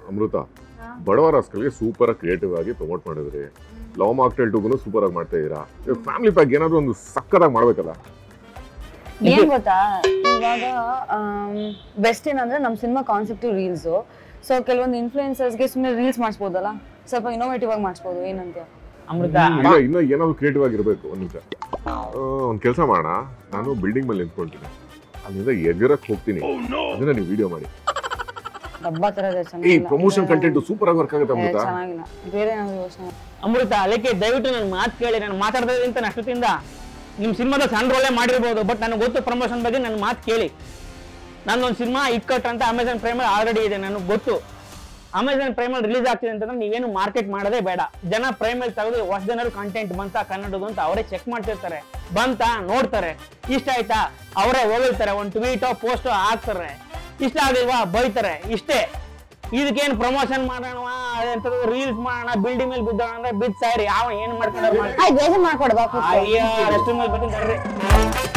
ಅಮೃತ ಬಡವರ ರಾಸ್ಕಲ್ಗೆ ಸೂಪರ್ ಆಗಿ ಕ್ರಿಯೇಟಿವ್ ಆಗಿ ಪ್ರಮೋಟ್ ಮಾಡಿದ್ರಿ ಲವ್ ಮಾಕ್ಟೆಲ್ ಟೂಗೂ ಸೂಪರ್ ಆಗಿ ಮಾಡ್ತಾ ಇದೀರಾ ಫ್ಯಾಮಿಲಿ ಪ್ಯಾಕ್ ಏನಾದ್ರು ಒಂದು ಸಕ್ಕದಾಗಿ ಮಾಡ್ಬೇಕಲ್ಲ ಏನ್ ಗೊತ್ತಾ ಇವಾಗ ಬೆಸ್ಟ್ ಏನಂದ್ರೆ ನಮ್ ಸಿನಿಮಾ ಕಾನ್ಸೆಪ್ಟ್ ರೀಲ್ಸ್ ಸೊ ಕೆಲವೊಂದು ಇನ್ಫ್ಲೂಯೆನ್ಸರ್ಸ್ಗೆ ಸುಮ್ಮನೆ ರೀಲ್ಸ್ ಮಾಡಿಸ್ಬೋದಲ್ಲ ಸ್ವಲ್ಪ ಇನೋವೇಟಿವ್ ಆಗಿ ಮಾಡಿಸ್ಬೋದು ಏನಂತೀಯ ಅಮೃತ ಇಲ್ಲ ಇನ್ನ ಏನಾದ್ರು ಕ್ರಿಯೇಟಿವ್ ಆಗಿರ್ಬೇಕು ಒಂದ್ ನಿಮಿಷ ಒಂದ್ ಕೆಲಸ ಮಾಡೋಣ ನಾನು ಬಿಲ್ಡಿಂಗ್ ಮೇಲೆ ನಿಂತ್ಕೊಳ್ತೀನಿ ಅಲ್ಲಿಂದ ಎಗರಕ್ ಹೋಗ್ತೀನಿ ಅದನ್ನ ನೀವು ವಿಡಿಯೋ ಮಾಡಿ ಡಬ್ಬಾ ತರ ಇದೆ ಈ ಚೆನ್ನಾಗಿಲ್ಲ ಪ್ರಮೋಷನ್ ಕಂಟೆಂಟ್ ಸೂಪರ್ ಆಗಿ ವರ್ಕ್ ಆಗುತ್ತೆ ಏ, ಅಮೃತ ಚೆನ್ನಾಗಿಲ್ಲ ಬೇರೆ ಏನಾದ್ರು ಯೋಚನೆ ಅಮೃತ ಅದಕ್ಕೆ ದಯವಿಟ್ಟು ನನ್ನ ಮಾತು ಕೇಳಿ ನಾನು ಮಾತಾಡ್ತಾ ಇದ್ದೀನಿ ಅಂತ ಅಷ್ಟೊತ್ತಿಂದ ನಿಮ್ಮ ಸಿನಿಮಾದ ಸಣ್ಣ ರೋಲೇ ಮಾಡಿರ್ಬೋದು ಬಟ್ ನನಗೆ ಗೊತ್ತು ಪ್ರಮೋಷನ್ ಬಗ್ಗೆ ನನ್ನ ಮಾತು ಕೇಳಿ ನನ್ನೊಂದು ಸಿನಿಮಾ ಇಕ್ಕಟ್ ಅಂತ ಅಮೆಝಾನ್ ಪ್ರೈಮಲ್ಲಿ ಆಲ್ರೆಡಿ ಇದೆ ನನಗೆ ಗೊತ್ತು ಅಮೆಝಾನ್ ಪ್ರೈಮಲ್ಲಿ ರಿಲೀಸ್ ಆಗ್ತಿದೆ ಅಂತಂದ್ರೆ ನೀವೇನು ಮಾರ್ಕೆಟ್ ಮಾಡೋದೇ ಬೇಡ ಜನ ಪ್ರೈಮಲ್ಲಿ ತೆಗೆದು ಹೊಸ ಜನರು ಕಂಟೆಂಟ್ ಬಂತ ಕನ್ನಡದು ಅಂತ ಅವರೇ ಚೆಕ್ ಮಾಡ್ತಿರ್ತಾರೆ ಬಂತ ನೋಡ್ತಾರೆ ಇಷ್ಟ ಆಯ್ತಾ ಅವರೇ ಹೋಗಿರ್ತಾರೆ ಒಂದು ಟ್ವೀಟೋ ಪೋಸ್ಟೋ ಹಾಕ್ತಾರೆ ಇಷ್ಟ ಆಗಿಲ್ವಾ ಬೈತಾರೆ ಇಷ್ಟೇ ಇದಕ್ಕೇನು ಪ್ರಮೋಷನ್ ಮಾಡೋಣ ಅದಂತದ್ದು ರೀಲ್ಸ್ ಮಾಡೋಣ ಬಿಲ್ಡಿಂಗ್ ಮೇಲೆ ಬಿದ್ದೋಣ ಅಂದ್ರೆ ಬಿದ್ದು ಸಾರಿ ಯಾವ ಏನು ಮಾಡ್ಕೊಂಡು ಆಯ್ತು ಬೇಜಾರ್ ಮಾಡ್ಕೊಡ್ಬಾ ಅಯ್ಯ ರೆಸ್ಟ್ ಮೇಲೆ ಬರ್ತೀನಿ ತಡ್ರಿ